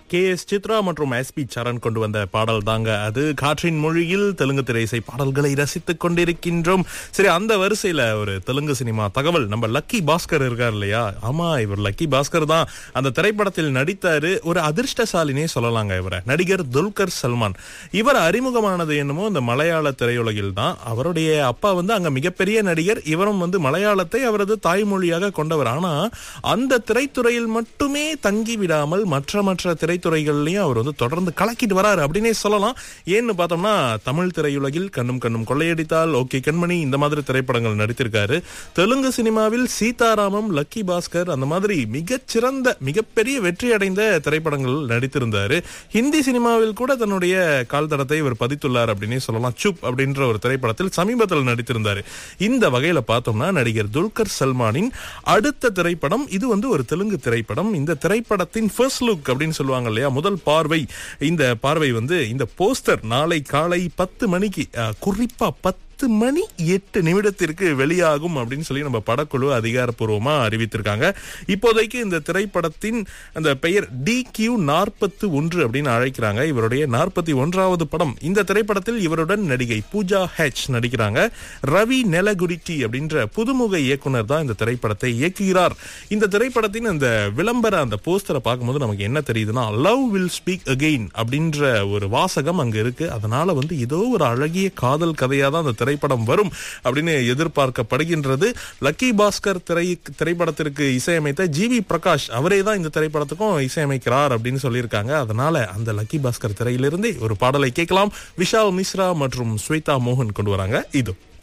K S Chitra மற்றும் S B சரண் கொண்டு வந்த பாடல் தாங்க அது காற்றின் மொழியில் தெலுங்கு திரைசை பாடல்களை ரசித்துக் கொண்டிருக்கின்றோம் சரி அந்த வரிசையில ஒரு தெலுங்கு சினிமா தகவல் நம்ம லக்கி பாஸ்கர் இருக்கார் இல்லையா ஆமா இவர் லக்கி பாஸ்கர் தான் அந்த திரைப்படத்தில் நடித்தாரு ஒரு அதிர்ஷ்டசாலினே சொல்லலாங்க இவரை நடிகர் துல்கர் சல்மான் இவர் அறிமுகமானது என்னமோ இந்த மலையாள திரையுலகில் தான் அவருடைய அப்பா வந்து அங்க மிகப்பெரிய நடிகர் இவரும் வந்து மலையாளத்தை அவரது தாய்மொழியாக கொண்டவர் ஆனா அந்த திரைத்துறையில் மட்டுமே தங்கி விடாமல் மற்ற மற்ற திரைத்துறைகள்லயும் அவர் வந்து தொடர்ந்து கலக்கிட்டு வராரு அப்படின்னே சொல்லலாம் ஏன்னு பார்த்தோம்னா தமிழ் திரையுலகில் கண்ணும் கண்ணும் கொள்ளையடித்தால் ஓகே கண்மணி இந்த மாதிரி திரைப்படங்கள் நடித்திருக்காரு தெலுங்கு சினிமாவில் சீதாராமம் லக்கி பாஸ்கர் அந்த மாதிரி மிகச்சிறந்த மிகப்பெரிய வெற்றி அடைந்த திரைப்படங்கள் நடித்திருந்தாரு ஹிந்தி சினிமாவில் கூட தன்னுடைய கால் தடத்தை இவர் பதித்துள்ளார் அப்படின்னே சொல்லலாம் சுப் அப்படின்ற ஒரு திரைப்படத்தில் சமீபத்தில் நடித்திருந்தாரு இந்த வகையில பார்த்தோம்னா நடிகர் துல்கர் சல்மானின் அடுத்த திரைப்படம் இது வந்து ஒரு தெலுங்கு திரைப்படம் இந்த திரைப்படத்தின் ஃபர்ஸ்ட் லுக் அப்படின்னு சொல்லுவாங்க இல்லையா முதல் பார்வை இந்த பார்வை வந்து இந்த போஸ்டர் நாளை காலை பத்து மணிக்கு அஹ், குறிப்பா பத்து மணி எட்டு நிமிடத்திற்கு வெளியாகும் அப்படின்னு சொல்லி நம்ம படக்குழு அதிகாரப்பூர்வமா அறிவித்திருக்காங்க இப்போதைக்கு இந்த திரைப்படத்தின் அந்த பெயர் டி கியூ நாற்பத்து ஒன்று அப்படின்னு அழைக்கிறாங்க இவருடைய நாற்பத்தி ஒன்றாவது படம் இந்த திரைப்படத்தில் இவருடன் நடிகை பூஜா ஹெச் நடிக்கிறாங்க ரவி நெலகுரிட்டி அப்படின்ற புதுமுக இயக்குனர் தான் இந்த திரைப்படத்தை இயக்குகிறார் இந்த திரைப்படத்தின் அந்த விளம்பர அந்த போஸ்டரை பார்க்கும்போது நமக்கு என்ன தெரியுதுன்னா லவ் வில் ஸ்பீக் அகெயின் அப்படின்ற ஒரு வாசகம் அங்க இருக்கு அதனால வந்து ஏதோ ஒரு அழகிய காதல் கதையா தான் அந்த திரைப்படம் வரும் அப்படின்னு எதிர்பார்க்கப்படுகின்றது லக்கி பாஸ்கர் திரை திரைப்படத்திற்கு இசையமைத்த ஜி வி பிரகாஷ் அவரே தான் இந்த திரைப்படத்துக்கும் இசையமைக்கிறார் அப்படின்னு சொல்லியிருக்காங்க அதனால அந்த லக்கி பாஸ்கர் திரையிலிருந்தே ஒரு பாடலை கேட்கலாம் விஷால் மிஸ்ரா மற்றும் ஸ்வேதா மோகன் கொண்டு வராங்க இது